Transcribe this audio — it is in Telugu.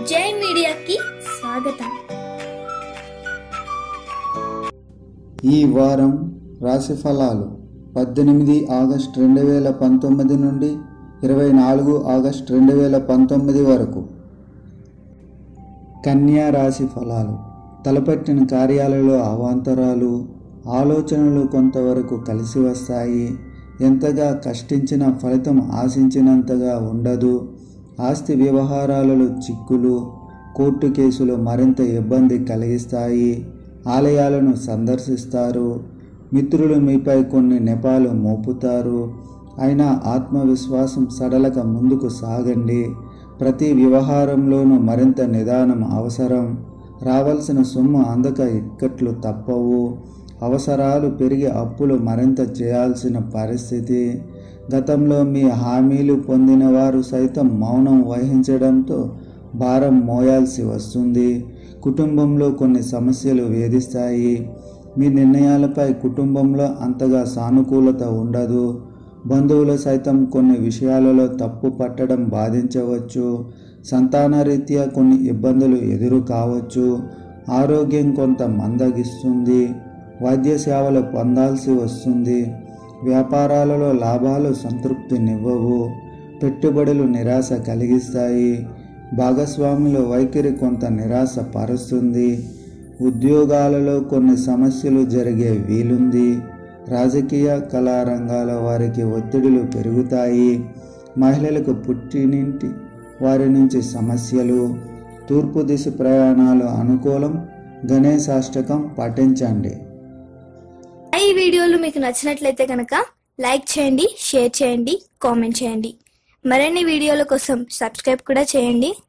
జై మీడియాకి స్వాగతం ఈ వారం రాశి ఫలాలు పద్దెనిమిది ఆగస్ట్ రెండు వేల పంతొమ్మిది నుండి ఇరవై నాలుగు ఆగస్ట్ రెండు వేల పంతొమ్మిది వరకు కన్యా రాశి ఫలాలు తలపెట్టిన కార్యాలలో అవాంతరాలు ఆలోచనలు కొంతవరకు కలిసి వస్తాయి ఎంతగా కష్టించిన ఫలితం ఆశించినంతగా ఉండదు ఆస్తి వ్యవహారాలలో చిక్కులు కోర్టు కేసులు మరింత ఇబ్బంది కలిగిస్తాయి ఆలయాలను సందర్శిస్తారు మిత్రులు మీపై కొన్ని నెపాలు మోపుతారు అయినా ఆత్మవిశ్వాసం సడలక ముందుకు సాగండి ప్రతి వ్యవహారంలోనూ మరింత నిదానం అవసరం రావాల్సిన సొమ్ము అందక ఇక్కట్లు తప్పవు అవసరాలు పెరిగి అప్పులు మరింత చేయాల్సిన పరిస్థితి గతంలో మీ హామీలు పొందిన వారు సైతం మౌనం వహించడంతో భారం మోయాల్సి వస్తుంది కుటుంబంలో కొన్ని సమస్యలు వేధిస్తాయి మీ నిర్ణయాలపై కుటుంబంలో అంతగా సానుకూలత ఉండదు బంధువులు సైతం కొన్ని విషయాలలో తప్పు పట్టడం బాధించవచ్చు సంతానరీత్యా కొన్ని ఇబ్బందులు ఎదురు కావచ్చు ఆరోగ్యం కొంత మందగిస్తుంది వైద్య సేవలు పొందాల్సి వస్తుంది వ్యాపారాలలో లాభాలు సంతృప్తినివ్వవు పెట్టుబడులు నిరాశ కలిగిస్తాయి భాగస్వాముల వైఖరి కొంత నిరాశ పరుస్తుంది ఉద్యోగాలలో కొన్ని సమస్యలు జరిగే వీలుంది రాజకీయ కళారంగాల వారికి ఒత్తిడులు పెరుగుతాయి మహిళలకు పుట్టినింటి వారి నుంచి సమస్యలు తూర్పు దిశ ప్రయాణాలు అనుకూలం గణేశాష్టకం పఠించండి ఈ వీడియోలు మీకు నచ్చినట్లయితే కనుక లైక్ చేయండి షేర్ చేయండి కామెంట్ చేయండి మరిన్ని వీడియోల కోసం సబ్స్క్రైబ్ కూడా చేయండి